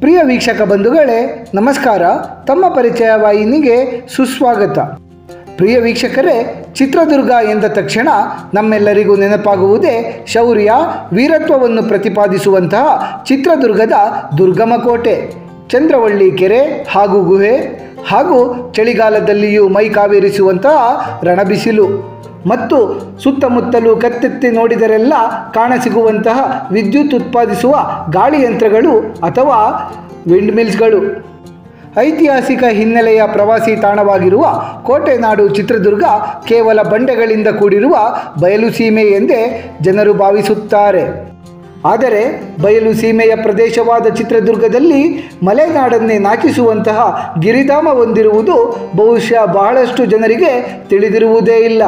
ಪ್ರಿಯ ವೀಕ್ಷಕ ಬಂಧುಗಳೇ ನಮಸ್ಕಾರ ತಮ್ಮ ಪರಿಚಯ ವಾಹಿನಿಗೆ ಸುಸ್ವಾಗತ ಪ್ರಿಯ ವೀಕ್ಷಕರೇ ಚಿತ್ರದುರ್ಗ ಎಂದ ತಕ್ಷಣ ನಮ್ಮೆಲ್ಲರಿಗೂ ನೆನಪಾಗುವುದೇ ಶೌರ್ಯ ವೀರತ್ವವನ್ನು ಪ್ರತಿಪಾದಿಸುವಂತಹ ಚಿತ್ರದುರ್ಗದ ದುರ್ಗಮ ಕೋಟೆ ಚಂದ್ರವಳ್ಳಿ ಕೆರೆ ಹಾಗೂ ಗುಹೆ ಹಾಗೂ ಚಳಿಗಾಲದಲ್ಲಿಯೂ ಮೈ ಕಾವೇರಿಸುವಂತಹ ರಣಬಿಸಿಲು ಮತ್ತು ಸುತ್ತಮುತ್ತಲೂ ಕತ್ತೆತ್ತಿ ನೋಡಿದರೆಲ್ಲ ಕಾಣಸಿಗುವಂತಹ ವಿದ್ಯುತ್ ಉತ್ಪಾದಿಸುವ ಗಾಳಿ ಯಂತ್ರಗಳು ಅಥವಾ ವಿಂಡ್ ಮಿಲ್ಸ್ಗಳು ಐತಿಹಾಸಿಕ ಹಿನ್ನೆಲೆಯ ಪ್ರವಾಸಿ ತಾಣವಾಗಿರುವ ಕೋಟೆನಾಡು ಚಿತ್ರದುರ್ಗ ಕೇವಲ ಬಂಡೆಗಳಿಂದ ಕೂಡಿರುವ ಬಯಲು ಸೀಮೆ ಎಂದೇ ಜನರು ಭಾವಿಸುತ್ತಾರೆ ಆದರೆ ಬಯಲು ಸೀಮೆಯ ಪ್ರದೇಶವಾದ ಚಿತ್ರದುರ್ಗದಲ್ಲಿ ಮಲೆನಾಡನ್ನೇ ನಾಚಿಸುವಂತಹ ಗಿರಿಧಾಮ ಹೊಂದಿರುವುದು ಬಹುಶಃ ಬಹಳಷ್ಟು ಜನರಿಗೆ ತಿಳಿದಿರುವುದೇ ಇಲ್ಲ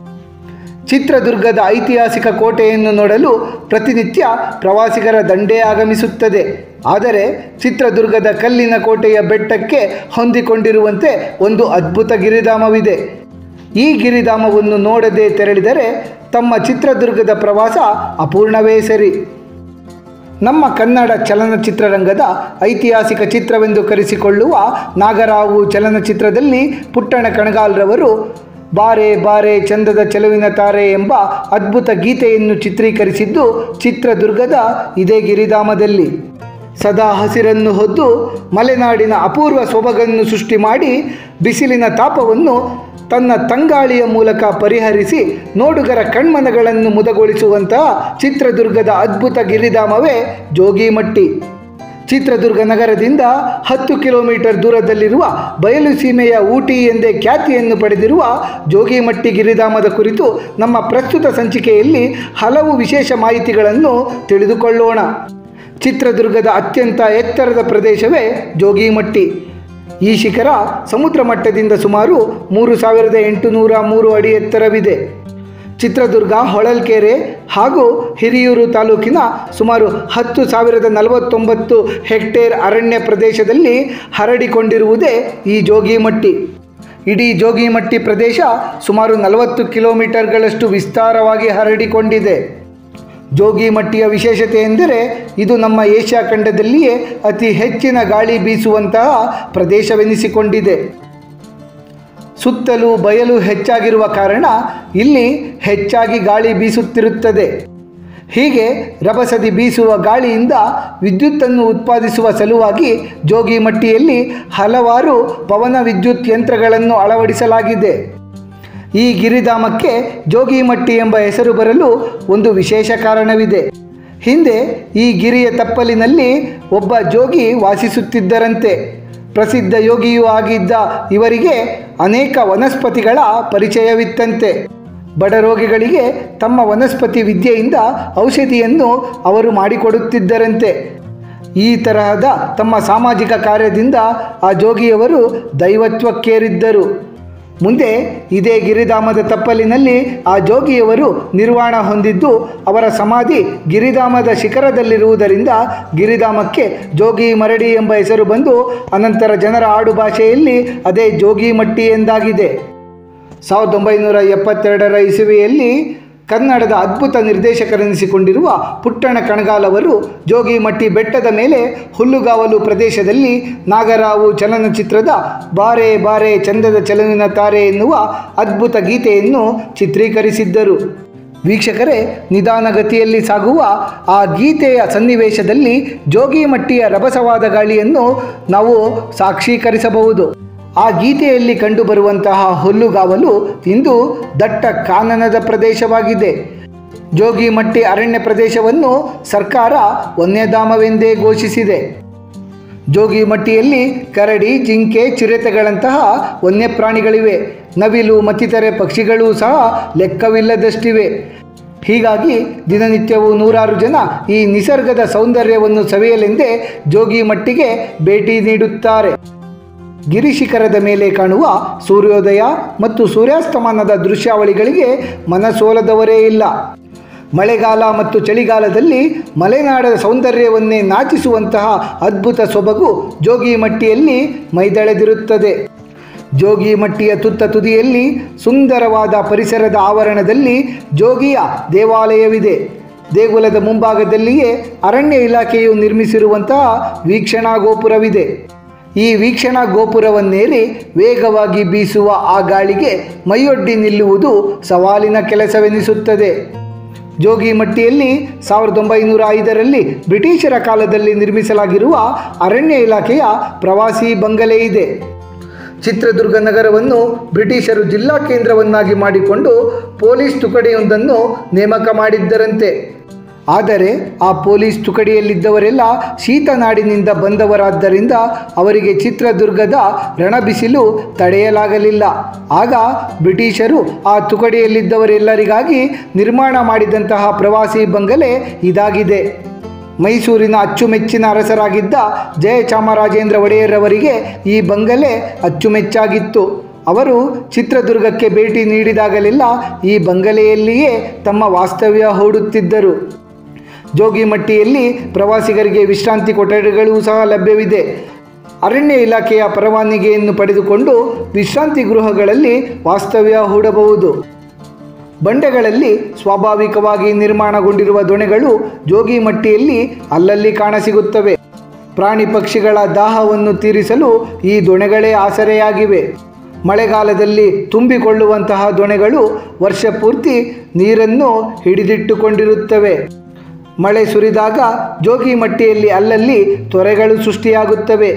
ಚಿತ್ರದುರ್ಗದ ಐತಿಹಾಸಿಕ ಕೋಟೆಯನ್ನು ನೋಡಲು ಪ್ರತಿನಿತ್ಯ ಪ್ರವಾಸಿಗರ ದಂಡೇ ಆಗಮಿಸುತ್ತದೆ ಆದರೆ ಚಿತ್ರದುರ್ಗದ ಕಲ್ಲಿನ ಕೋಟೆಯ ಬೆಟ್ಟಕ್ಕೆ ಹೊಂದಿಕೊಂಡಿರುವಂತೆ ಒಂದು ಅದ್ಭುತ ಗಿರಿಧಾಮವಿದೆ ಈ ಗಿರಿಧಾಮವನ್ನು ನೋಡದೆ ತೆರಳಿದರೆ ತಮ್ಮ ಚಿತ್ರದುರ್ಗದ ಪ್ರವಾಸ ಅಪೂರ್ಣವೇ ಸರಿ ನಮ್ಮ ಕನ್ನಡ ಚಲನಚಿತ್ರರಂಗದ ಐತಿಹಾಸಿಕ ಚಿತ್ರವೆಂದು ಕರೆಸಿಕೊಳ್ಳುವ ನಾಗರಾವು ಚಲನಚಿತ್ರದಲ್ಲಿ ಪುಟ್ಟಣ ಕಣಗಾಲ್ರವರು ಬಾರೆ ಬಾರೆ ಚಂದದ ಚೆಲುವಿನ ತಾರೆ ಎಂಬ ಅದ್ಭುತ ಗೀತೆಯನ್ನು ಚಿತ್ರೀಕರಿಸಿದ್ದು ಚಿತ್ರದುರ್ಗದ ಇದೇ ಗಿರಿಧಾಮದಲ್ಲಿ ಸದಾ ಹಸಿರನ್ನು ಹೊದ್ದು ಮಲೆನಾಡಿನ ಅಪೂರ್ವ ಸೊಬಗನ್ನು ಸೃಷ್ಟಿ ಮಾಡಿ ಬಿಸಿಲಿನ ತಾಪವನ್ನು ತನ್ನ ತಂಗಾಳಿಯ ಮೂಲಕ ಪರಿಹರಿಸಿ ನೋಡುಗರ ಕಣ್ಮನಗಳನ್ನು ಮುದಗೊಳಿಸುವಂತಹ ಚಿತ್ರದುರ್ಗದ ಅದ್ಭುತ ಗಿರಿಧಾಮವೇ ಜೋಗಿಮಟ್ಟಿ ಚಿತ್ರದುರ್ಗ ನಗರದಿಂದ ಹತ್ತು ಕಿಲೋಮೀಟರ್ ದೂರದಲ್ಲಿರುವ ಬಯಲು ಸೀಮೆಯ ಊಟಿ ಎಂದೇ ಖ್ಯಾತಿಯನ್ನು ಪಡೆದಿರುವ ಜೋಗಿಮಟ್ಟಿ ಗಿರಿಧಾಮದ ಕುರಿತು ನಮ್ಮ ಪ್ರಸ್ತುತ ಸಂಚಿಕೆಯಲ್ಲಿ ಹಲವು ವಿಶೇಷ ಮಾಹಿತಿಗಳನ್ನು ತಿಳಿದುಕೊಳ್ಳೋಣ ಚಿತ್ರದುರ್ಗದ ಅತ್ಯಂತ ಎತ್ತರದ ಪ್ರದೇಶವೇ ಜೋಗಿಮಟ್ಟಿ ಈ ಶಿಖರ ಸಮುದ್ರ ಮಟ್ಟದಿಂದ ಸುಮಾರು ಮೂರು ಸಾವಿರದ ಎಂಟುನೂರ ಮೂರು ಅಡಿ ಎತ್ತರವಿದೆ ಚಿತ್ರದುರ್ಗ ಹೊಳಲ್ಕೆರೆ ಹಾಗೂ ಹಿರಿಯೂರು ತಾಲೂಕಿನ ಸುಮಾರು ಹತ್ತು ಸಾವಿರದ ನಲವತ್ತೊಂಬತ್ತು ಹೆಕ್ಟೇರ್ ಅರಣ್ಯ ಪ್ರದೇಶದಲ್ಲಿ ಹರಡಿಕೊಂಡಿರುವುದೇ ಈ ಜೋಗಿಮಟ್ಟಿ ಇಡೀ ಜೋಗಿಮಟ್ಟಿ ಪ್ರದೇಶ ಸುಮಾರು ನಲವತ್ತು ಕಿಲೋಮೀಟರ್ಗಳಷ್ಟು ವಿಸ್ತಾರವಾಗಿ ಹರಡಿಕೊಂಡಿದೆ ಜೋಗಿಮಟ್ಟಿಯ ವಿಶೇಷತೆ ಎಂದರೆ ಇದು ನಮ್ಮ ಏಷ್ಯಾ ಖಂಡದಲ್ಲಿಯೇ ಅತಿ ಹೆಚ್ಚಿನ ಗಾಳಿ ಬೀಸುವಂತಹ ಪ್ರದೇಶವೆನಿಸಿಕೊಂಡಿದೆ ಸುತ್ತಲೂ ಬಯಲು ಹೆಚ್ಚಾಗಿರುವ ಕಾರಣ ಇಲ್ಲಿ ಹೆಚ್ಚಾಗಿ ಗಾಳಿ ಬೀಸುತ್ತಿರುತ್ತದೆ ಹೀಗೆ ರಭಸದಿ ಬೀಸುವ ಗಾಳಿಯಿಂದ ವಿದ್ಯುತ್ತನ್ನು ಉತ್ಪಾದಿಸುವ ಸಲುವಾಗಿ ಜೋಗಿಮಟ್ಟಿಯಲ್ಲಿ ಹಲವಾರು ಪವನ ವಿದ್ಯುತ್ ಯಂತ್ರಗಳನ್ನು ಅಳವಡಿಸಲಾಗಿದೆ ಈ ಗಿರಿಧಾಮಕ್ಕೆ ಜೋಗಿಮಟ್ಟಿ ಎಂಬ ಹೆಸರು ಬರಲು ಒಂದು ವಿಶೇಷ ಕಾರಣವಿದೆ ಹಿಂದೆ ಈ ಗಿರಿಯ ತಪ್ಪಲಿನಲ್ಲಿ ಒಬ್ಬ ಜೋಗಿ ವಾಸಿಸುತ್ತಿದ್ದರಂತೆ ಪ್ರಸಿದ್ಧ ಯೋಗಿಯೂ ಆಗಿದ್ದ ಇವರಿಗೆ ಅನೇಕ ವನಸ್ಪತಿಗಳ ಪರಿಚಯವಿತ್ತಂತೆ ಬಡ ರೋಗಿಗಳಿಗೆ ತಮ್ಮ ವನಸ್ಪತಿ ವಿದ್ಯೆಯಿಂದ ಔಷಧಿಯನ್ನು ಅವರು ಮಾಡಿಕೊಡುತ್ತಿದ್ದರಂತೆ ಈ ತರಹದ ತಮ್ಮ ಸಾಮಾಜಿಕ ಕಾರ್ಯದಿಂದ ಆ ಜೋಗಿಯವರು ದೈವತ್ವಕ್ಕೇರಿದ್ದರು ಮುಂದೆ ಇದೇ ಗಿರಿಧಾಮದ ತಪ್ಪಲಿನಲ್ಲಿ ಆ ಜೋಗಿಯವರು ನಿರ್ವಾಣ ಹೊಂದಿದ್ದು ಅವರ ಸಮಾಧಿ ಗಿರಿಧಾಮದ ಶಿಖರದಲ್ಲಿರುವುದರಿಂದ ಗಿರಿಧಾಮಕ್ಕೆ ಜೋಗಿ ಮರಡಿ ಎಂಬ ಹೆಸರು ಬಂದು ಅನಂತರ ಜನರ ಆಡು ಭಾಷೆಯಲ್ಲಿ ಅದೇ ಜೋಗಿಮಟ್ಟಿ ಎಂದಾಗಿದೆ ಸಾವಿರದ ಒಂಬೈನೂರ ಎಪ್ಪತ್ತೆರಡರ ಇಸುವೆಯಲ್ಲಿ ಕನ್ನಡದ ಅದ್ಭುತ ನಿರ್ದೇಶಕರೆನಿಸಿಕೊಂಡಿರುವ ಪುಟ್ಟಣ ಕಣಗಾಲವರು ಜೋಗಿಮಟ್ಟಿ ಬೆಟ್ಟದ ಮೇಲೆ ಹುಲ್ಲುಗಾವಲು ಪ್ರದೇಶದಲ್ಲಿ ನಾಗರಾವು ಚಲನಚಿತ್ರದ ಬಾರೆ ಬಾರೆ ಚಂದದ ಚೆಲುವಿನ ತಾರೆ ಎನ್ನುವ ಅದ್ಭುತ ಗೀತೆಯನ್ನು ಚಿತ್ರೀಕರಿಸಿದ್ದರು ವೀಕ್ಷಕರೇ ನಿಧಾನಗತಿಯಲ್ಲಿ ಸಾಗುವ ಆ ಗೀತೆಯ ಸನ್ನಿವೇಶದಲ್ಲಿ ಜೋಗಿಮಟ್ಟಿಯ ರಭಸವಾದ ಗಾಳಿಯನ್ನು ನಾವು ಸಾಕ್ಷೀಕರಿಸಬಹುದು ಆ ಗೀತೆಯಲ್ಲಿ ಕಂಡುಬರುವಂತಹ ಹುಲ್ಲುಗಾವಲು ಇಂದು ದಟ್ಟ ಕಾನನದ ಪ್ರದೇಶವಾಗಿದೆ ಜೋಗಿಮಟ್ಟಿ ಅರಣ್ಯ ಪ್ರದೇಶವನ್ನು ಸರ್ಕಾರ ವನ್ಯಧಾಮವೆಂದೇ ಘೋಷಿಸಿದೆ ಜೋಗಿಮಟ್ಟಿಯಲ್ಲಿ ಕರಡಿ ಜಿಂಕೆ ಚಿರತೆಗಳಂತಹ ವನ್ಯಪ್ರಾಣಿಗಳಿವೆ ನವಿಲು ಮತ್ತಿತರೆ ಪಕ್ಷಿಗಳೂ ಸಹ ಲೆಕ್ಕವಿಲ್ಲದಷ್ಟಿವೆ ಹೀಗಾಗಿ ದಿನನಿತ್ಯವೂ ನೂರಾರು ಜನ ಈ ನಿಸರ್ಗದ ಸೌಂದರ್ಯವನ್ನು ಸವಿಯಲೆಂದೇ ಜೋಗಿಮಟ್ಟಿಗೆ ಭೇಟಿ ನೀಡುತ್ತಾರೆ ಗಿರಿಶಿಖರದ ಮೇಲೆ ಕಾಣುವ ಸೂರ್ಯೋದಯ ಮತ್ತು ಸೂರ್ಯಾಸ್ತಮಾನದ ದೃಶ್ಯಾವಳಿಗಳಿಗೆ ಮನಸೋಲದವರೇ ಇಲ್ಲ ಮಳೆಗಾಲ ಮತ್ತು ಚಳಿಗಾಲದಲ್ಲಿ ಮಲೆನಾಡದ ಸೌಂದರ್ಯವನ್ನೇ ನಾಚಿಸುವಂತಹ ಅದ್ಭುತ ಸೊಬಗು ಜೋಗಿಮಟ್ಟಿಯಲ್ಲಿ ಮೈದಳೆದಿರುತ್ತದೆ ಜೋಗಿಮಟ್ಟಿಯ ತುತ್ತ ತುದಿಯಲ್ಲಿ ಸುಂದರವಾದ ಪರಿಸರದ ಆವರಣದಲ್ಲಿ ಜೋಗಿಯ ದೇವಾಲಯವಿದೆ ದೇಗುಲದ ಮುಂಭಾಗದಲ್ಲಿಯೇ ಅರಣ್ಯ ಇಲಾಖೆಯು ನಿರ್ಮಿಸಿರುವಂತಹ ವೀಕ್ಷಣಾ ಗೋಪುರವಿದೆ ಈ ವೀಕ್ಷಣಾ ಗೋಪುರವನ್ನೇರಿ ವೇಗವಾಗಿ ಬೀಸುವ ಆ ಗಾಳಿಗೆ ಮೈಯೊಡ್ಡಿ ನಿಲ್ಲುವುದು ಸವಾಲಿನ ಕೆಲಸವೆನಿಸುತ್ತದೆ ಜೋಗಿಮಟ್ಟಿಯಲ್ಲಿ ಸಾವಿರದ ಒಂಬೈನೂರ ಐದರಲ್ಲಿ ಬ್ರಿಟಿಷರ ಕಾಲದಲ್ಲಿ ನಿರ್ಮಿಸಲಾಗಿರುವ ಅರಣ್ಯ ಇಲಾಖೆಯ ಪ್ರವಾಸಿ ಬಂಗಲೆ ಇದೆ ಚಿತ್ರದುರ್ಗ ನಗರವನ್ನು ಬ್ರಿಟಿಷರು ಜಿಲ್ಲಾ ಕೇಂದ್ರವನ್ನಾಗಿ ಮಾಡಿಕೊಂಡು ಪೊಲೀಸ್ ತುಕಡಿಯೊಂದನ್ನು ನೇಮಕ ಮಾಡಿದ್ದರಂತೆ ಆದರೆ ಆ ಪೊಲೀಸ್ ತುಕಡಿಯಲ್ಲಿದ್ದವರೆಲ್ಲ ಶೀತನಾಡಿನಿಂದ ಬಂದವರಾದ್ದರಿಂದ ಅವರಿಗೆ ಚಿತ್ರದುರ್ಗದ ರಣಬಿಸಿಲು ತಡೆಯಲಾಗಲಿಲ್ಲ ಆಗ ಬ್ರಿಟಿಷರು ಆ ತುಕಡಿಯಲ್ಲಿದ್ದವರೆಲ್ಲರಿಗಾಗಿ ನಿರ್ಮಾಣ ಮಾಡಿದಂತಹ ಪ್ರವಾಸಿ ಬಂಗಲೆ ಇದಾಗಿದೆ ಮೈಸೂರಿನ ಅಚ್ಚುಮೆಚ್ಚಿನ ಅರಸರಾಗಿದ್ದ ಜಯಚಾಮರಾಜೇಂದ್ರ ಒಡೆಯರವರಿಗೆ ಈ ಬಂಗಲೆ ಅಚ್ಚುಮೆಚ್ಚಾಗಿತ್ತು ಅವರು ಚಿತ್ರದುರ್ಗಕ್ಕೆ ಭೇಟಿ ನೀಡಿದಾಗಲೆಲ್ಲ ಈ ಬಂಗಲೆಯಲ್ಲಿಯೇ ತಮ್ಮ ವಾಸ್ತವ್ಯ ಹೂಡುತ್ತಿದ್ದರು ಜೋಗಿಮಟ್ಟಿಯಲ್ಲಿ ಪ್ರವಾಸಿಗರಿಗೆ ವಿಶ್ರಾಂತಿ ಕೊಠಡಿಗಳೂ ಸಹ ಲಭ್ಯವಿದೆ ಅರಣ್ಯ ಇಲಾಖೆಯ ಪರವಾನಗಿಯನ್ನು ಪಡೆದುಕೊಂಡು ವಿಶ್ರಾಂತಿ ಗೃಹಗಳಲ್ಲಿ ವಾಸ್ತವ್ಯ ಹೂಡಬಹುದು ಬಂಡೆಗಳಲ್ಲಿ ಸ್ವಾಭಾವಿಕವಾಗಿ ನಿರ್ಮಾಣಗೊಂಡಿರುವ ದೊಣೆಗಳು ಜೋಗಿಮಟ್ಟಿಯಲ್ಲಿ ಅಲ್ಲಲ್ಲಿ ಕಾಣಸಿಗುತ್ತವೆ ಪ್ರಾಣಿ ಪಕ್ಷಿಗಳ ದಾಹವನ್ನು ತೀರಿಸಲು ಈ ದೊಣೆಗಳೇ ಆಸರೆಯಾಗಿವೆ ಮಳೆಗಾಲದಲ್ಲಿ ತುಂಬಿಕೊಳ್ಳುವಂತಹ ದೊಣೆಗಳು ವರ್ಷ ಪೂರ್ತಿ ನೀರನ್ನು ಹಿಡಿದಿಟ್ಟುಕೊಂಡಿರುತ್ತವೆ ಮಳೆ ಸುರಿದಾಗ ಜೋಗಿಮಟ್ಟಿಯಲ್ಲಿ ಅಲ್ಲಲ್ಲಿ ತೊರೆಗಳು ಸೃಷ್ಟಿಯಾಗುತ್ತವೆ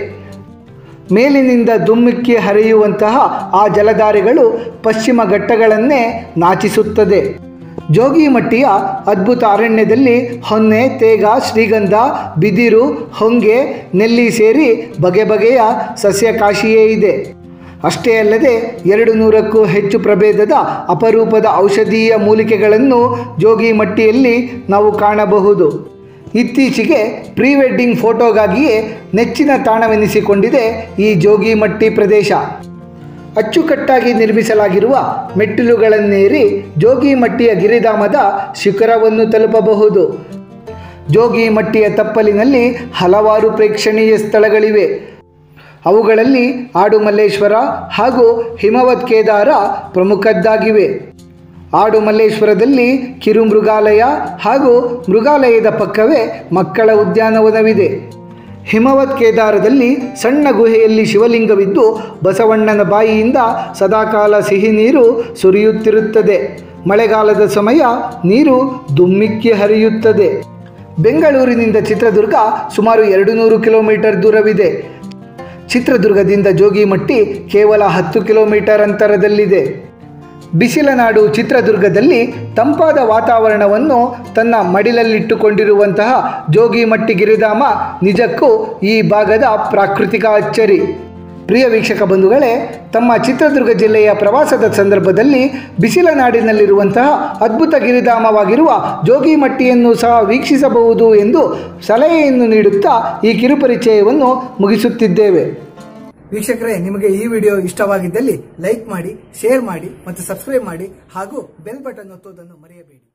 ಮೇಲಿನಿಂದ ದುಮ್ಮಿಕ್ಕಿ ಹರಿಯುವಂತಹ ಆ ಜಲಧಾರೆಗಳು ಪಶ್ಚಿಮ ಘಟ್ಟಗಳನ್ನೇ ನಾಚಿಸುತ್ತದೆ ಜೋಗಿಮಟ್ಟಿಯ ಅದ್ಭುತ ಅರಣ್ಯದಲ್ಲಿ ಹೊನ್ನೆ ತೇಗ ಶ್ರೀಗಂಧ ಬಿದಿರು ಹೊಂಗೆ ನೆಲ್ಲಿ ಸೇರಿ ಬಗೆ ಬಗೆಯ ಸಸ್ಯಕಾಶಿಯೇ ಇದೆ ಅಷ್ಟೇ ಅಲ್ಲದೆ ಎರಡು ನೂರಕ್ಕೂ ಹೆಚ್ಚು ಪ್ರಭೇದದ ಅಪರೂಪದ ಔಷಧೀಯ ಮೂಲಿಕೆಗಳನ್ನು ಜೋಗಿಮಟ್ಟಿಯಲ್ಲಿ ನಾವು ಕಾಣಬಹುದು ಇತ್ತೀಚೆಗೆ ಪ್ರೀ ವೆಡ್ಡಿಂಗ್ ಫೋಟೋಗಾಗಿಯೇ ನೆಚ್ಚಿನ ತಾಣವೆನಿಸಿಕೊಂಡಿದೆ ಈ ಜೋಗಿಮಟ್ಟಿ ಪ್ರದೇಶ ಅಚ್ಚುಕಟ್ಟಾಗಿ ನಿರ್ಮಿಸಲಾಗಿರುವ ಮೆಟ್ಟಿಲುಗಳನ್ನೇರಿ ಜೋಗಿಮಟ್ಟಿಯ ಗಿರಿಧಾಮದ ಶಿಖರವನ್ನು ತಲುಪಬಹುದು ಜೋಗಿಮಟ್ಟಿಯ ತಪ್ಪಲಿನಲ್ಲಿ ಹಲವಾರು ಪ್ರೇಕ್ಷಣೀಯ ಸ್ಥಳಗಳಿವೆ ಅವುಗಳಲ್ಲಿ ಆಡುಮಲ್ಲೇಶ್ವರ ಹಾಗೂ ಹಿಮವತ್ ಕೇದಾರ ಪ್ರಮುಖದ್ದಾಗಿವೆ ಆಡುಮಲ್ಲೇಶ್ವರದಲ್ಲಿ ಕಿರು ಮೃಗಾಲಯ ಹಾಗೂ ಮೃಗಾಲಯದ ಪಕ್ಕವೇ ಮಕ್ಕಳ ಉದ್ಯಾನವನವಿದೆ ಹಿಮವತ್ ಕೇದಾರದಲ್ಲಿ ಸಣ್ಣ ಗುಹೆಯಲ್ಲಿ ಶಿವಲಿಂಗವಿದ್ದು ಬಸವಣ್ಣನ ಬಾಯಿಯಿಂದ ಸದಾಕಾಲ ಸಿಹಿ ನೀರು ಸುರಿಯುತ್ತಿರುತ್ತದೆ ಮಳೆಗಾಲದ ಸಮಯ ನೀರು ದುಮ್ಮಿಕ್ಕಿ ಹರಿಯುತ್ತದೆ ಬೆಂಗಳೂರಿನಿಂದ ಚಿತ್ರದುರ್ಗ ಸುಮಾರು ಎರಡು ನೂರು ಕಿಲೋಮೀಟರ್ ದೂರವಿದೆ ಚಿತ್ರದುರ್ಗದಿಂದ ಜೋಗಿಮಟ್ಟಿ ಕೇವಲ ಹತ್ತು ಕಿಲೋಮೀಟರ್ ಅಂತರದಲ್ಲಿದೆ ಬಿಸಿಲನಾಡು ಚಿತ್ರದುರ್ಗದಲ್ಲಿ ತಂಪಾದ ವಾತಾವರಣವನ್ನು ತನ್ನ ಮಡಿಲಲ್ಲಿಟ್ಟುಕೊಂಡಿರುವಂತಹ ಜೋಗಿಮಟ್ಟಿ ಗಿರಿಧಾಮ ನಿಜಕ್ಕೂ ಈ ಭಾಗದ ಪ್ರಾಕೃತಿಕ ಅಚ್ಚರಿ ಪ್ರಿಯ ವೀಕ್ಷಕ ಬಂಧುಗಳೇ ತಮ್ಮ ಚಿತ್ರದುರ್ಗ ಜಿಲ್ಲೆಯ ಪ್ರವಾಸದ ಸಂದರ್ಭದಲ್ಲಿ ಬಿಸಿಲನಾಡಿನಲ್ಲಿರುವಂತಹ ಅದ್ಭುತ ಗಿರಿಧಾಮವಾಗಿರುವ ಜೋಗಿಮಟ್ಟಿಯನ್ನು ಸಹ ವೀಕ್ಷಿಸಬಹುದು ಎಂದು ಸಲಹೆಯನ್ನು ನೀಡುತ್ತಾ ಈ ಕಿರುಪರಿಚಯವನ್ನು ಮುಗಿಸುತ್ತಿದ್ದೇವೆ ವೀಕ್ಷಕರೇ ನಿಮಗೆ ಈ ವಿಡಿಯೋ ಇಷ್ಟವಾಗಿದ್ದಲ್ಲಿ ಲೈಕ್ ಮಾಡಿ ಶೇರ್ ಮಾಡಿ ಮತ್ತು ಸಬ್ಸ್ಕ್ರೈಬ್ ಮಾಡಿ ಹಾಗೂ ಬೆಲ್ ಬಟನ್ ಒತ್ತುವುದನ್ನು ಮರೆಯಬೇಡಿ